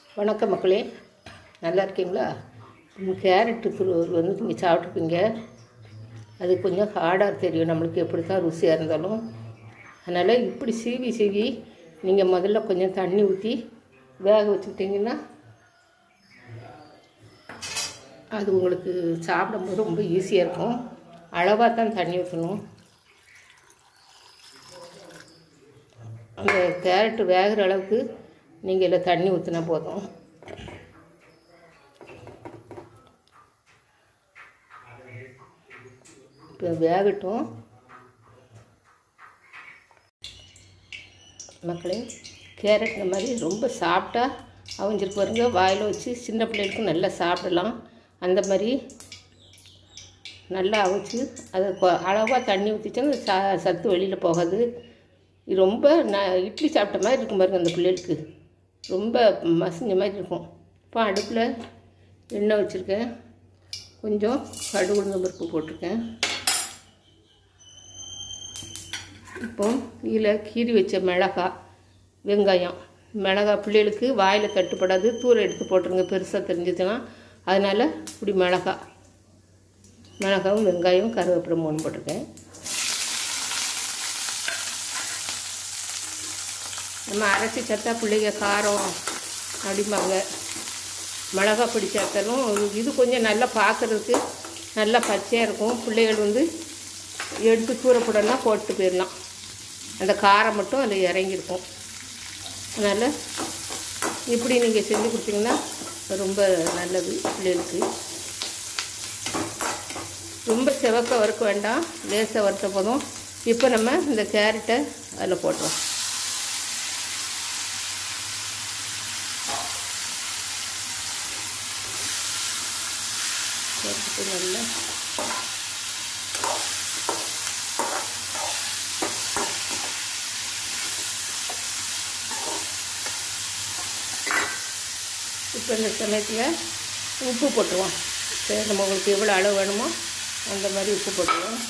வணக்கம் மக்களே நல்லா இருக்கீங்களா ம், கேரட்டு துருவல் வந்து நீங்கள் சாப்பிட்ருப்பீங்க அது கொஞ்சம் ஹார்டாக தெரியும் நம்மளுக்கு எப்படி தான் ருசியாக இருந்தாலும் அதனால் இப்படி சீவி சீவி நீங்கள் முதல்ல கொஞ்சம் தண்ணி ஊற்றி வேக வச்சுக்கிட்டிங்கன்னா அது உங்களுக்கு சாப்பிடும்போது ரொம்ப ஈஸியாக இருக்கும் அளவாக தான் தண்ணி ஊற்றணும் அந்த கேரட்டு வேகிற அளவுக்கு நீங்கள் இதில் தண்ணி ஊற்றினா போதும் இப்போ வேகட்டும் மக்களே கேரட் இந்த மாதிரி ரொம்ப சாப்பிட்டா அவிஞ்சிட்டு பாருங்க வாயில் வச்சு சின்ன பிள்ளைகளுக்கும் நல்லா சாப்பிடலாம் அந்த மாதிரி நல்லா அவிச்சு அதை அளவாக தண்ணி ஊற்றிச்சா ச சத்து வெளியில் போகாது இது ரொம்ப ந இட்லி சாப்பிட்ட மாதிரி இருக்கும் பாருங்க அந்த பிள்ளைகளுக்கு ரொம்ப மசிஞ்ச மாதிரி இருக்கும் இப்போ அடுப்பில் எண்ணெய் வச்சுருக்கேன் கொஞ்சம் கடுகு உளுந்தம் பருப்பு போட்டிருக்கேன் இப்போ இதில் கீறி வச்ச மிளகாய் வெங்காயம் மிளகாய் பிள்ளைகளுக்கு வாயில் தட்டுப்படாது தூரம் எடுத்து போட்டுருங்க பெருசாக தெரிஞ்சிச்சுன்னா அதனால் இப்படி மிளகாய் மிளகாவும் வெங்காயம் கருவேப்பிலை மூணு போட்டிருக்கேன் நம்ம அரைச்சி சேர்த்தா பிள்ளைங்க காரம் அப்படிம்பாங்க மிளகா பொடி சேர்த்தாலும் இது கொஞ்சம் நல்லா பார்க்குறதுக்கு நல்லா பச்சையாக இருக்கும் பிள்ளைகள் வந்து எடுத்து தூரப்படனா போட்டு போயிடலாம் அந்த காரம் மட்டும் அதில் இறங்கியிருக்கும் அதனால் இப்படி நீங்கள் செஞ்சு கொடுத்தீங்கன்னா ரொம்ப நல்லது பிள்ளைகளுக்கு ரொம்ப செவக்க வறுக்க வேண்டாம் லேசாக வறுத்த போதும் இப்போ நம்ம இந்த கேரட்டை அதில் போட்டுருவோம் கேரட்டு நல்லா இப்போ இந்த சமயத்தில் உப்பு போட்டுருவோம் சரி நம்ம உங்களுக்கு எவ்வளோ அளவு வேணுமோ அந்த மாதிரி உப்பு போட்டுருவோம்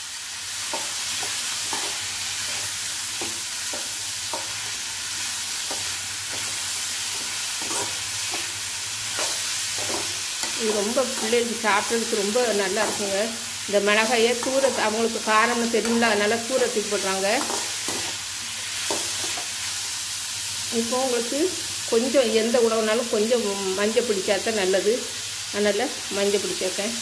இது ரொம்ப பிள்ளைகளுக்கு சாப்பிட்றதுக்கு ரொம்ப நல்லா இருக்குங்க இந்த மிளகாயை தூர அவங்களுக்கு காரம்னு தெரியுங்களா அதனால தூர தூக்கி போடுறாங்க இப்போ உங்களுக்கு கொஞ்சம் எந்த உணவுனாலும் கொஞ்சம் மஞ்சள் பொடி சேர்த்தா நல்லது அதனால் மஞ்சள் பொடி சேர்த்தேன்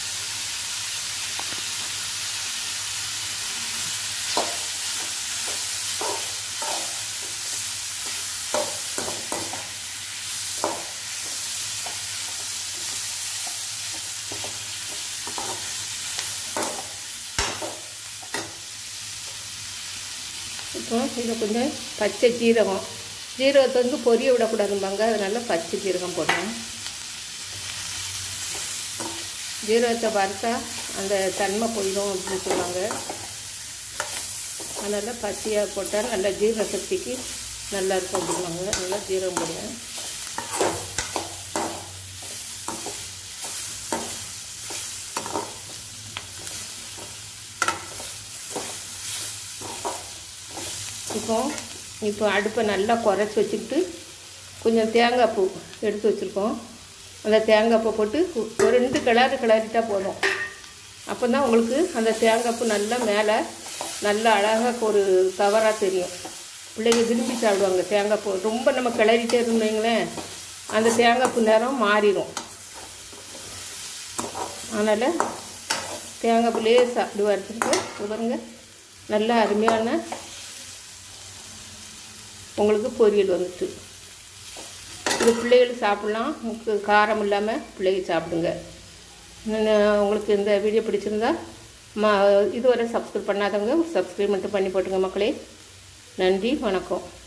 இப்போ இதில் கொஞ்சம் பச்சை ஜீரகம் ஜீரகத்தை வந்து பொரிய விடக்கூடாதும்பாங்க அதனால் பச்சை ஜீரகம் போடுறேன் ஜீரகத்தை வறுத்தா அந்த தன்மை போயிடும் அப்படின்னு சொல்லுவாங்க அதனால் பச்சையாக போட்டால் நல்லா ஜீரக சக்திக்கு நல்லா இருக்கும் அப்படிம்பாங்க நல்லா ஜீரகம் போடுவேன் இப்போ இப்போ அடுப்பை நல்லா குறைச்சி வச்சுக்கிட்டு கொஞ்சம் தேங்காய் பூ எடுத்து வச்சுருக்கோம் அந்த தேங்காய் பூ போட்டு ஒரு ரெண்டு கிளறு கிளறிட்டா போதும் அப்போ தான் உங்களுக்கு அந்த தேங்காய் பூ நல்லா மேலே நல்லா அழகாக ஒரு கவராக தெரியும் பிள்ளைங்க விரும்பி சாப்பிடுவாங்க தேங்காய் பூ ரொம்ப நம்ம கிளறிட்டே இருந்தீங்களேன் அந்த தேங்காய் பூ நேரம் மாறிடும் அதனால் தேங்காய் பூ லேசாக அப்படி வறுத்துட்டு பாருங்க நல்லா அருமையான உங்களுக்கு பொரியல் வந்துட்டு இது பிள்ளைகள் சாப்பிட்லாம் உங்களுக்கு காரம் இல்லாமல் பிள்ளைகள் சாப்பிடுங்க இன்னும் உங்களுக்கு இந்த வீடியோ பிடிச்சிருந்தா ம இதுவரை சப்ஸ்கிரைப் பண்ணாதவங்க சப்ஸ்கிரைப் மட்டும் பண்ணி போட்டுங்க மக்களே நன்றி வணக்கம்